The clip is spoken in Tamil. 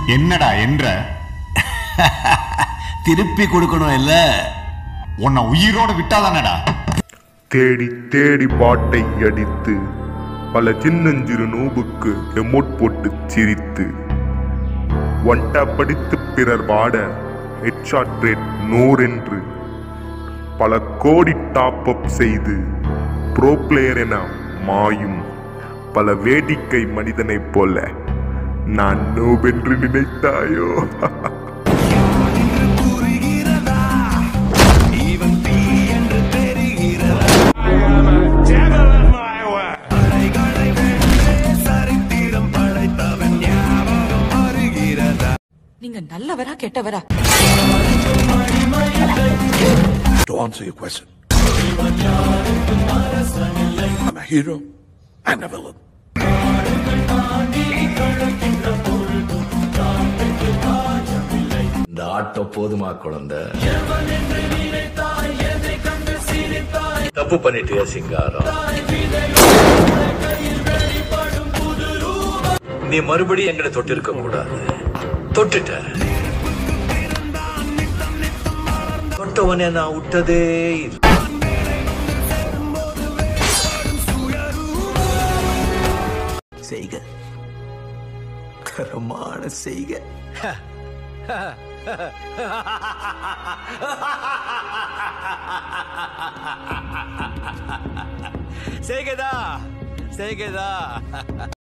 என்னடா என்ற திருப்பி கொடுக்கணும் இல்ல உன்னை உயிரோட விட்டாதானடா தேடி தேடி பாட்டை அடித்து பல சின்னஞ்சிறு நூபுக்கு எமோட் போட்டு சிரித்து ஒன்டா படித்து பிறர் வாட ஹெட்ஷாட் ரேட் நூறென்று பல கோடி டாப் அப் செய்து ப்ரோ பிளேயர் என மாயும் பல வேடிக்கை மனிதனைப் போல நான் நோபென்று நினைத்தாயோ நீங்க நல்லவரா கெட்டவரா To answer your question, I'm a hero and a villain. இந்த ஆட்டம் போதுமா குழந்தை தப்பு பண்ணிட்டியா சிங்காரம் நீ மறுபடியும் எங்களை தொட்டிருக்க கூடாது தொட்டுட்ட தொட்டவனே நான் விட்டதே இல்லை செய்க கரமான செய்க செய்கதா செய்கதா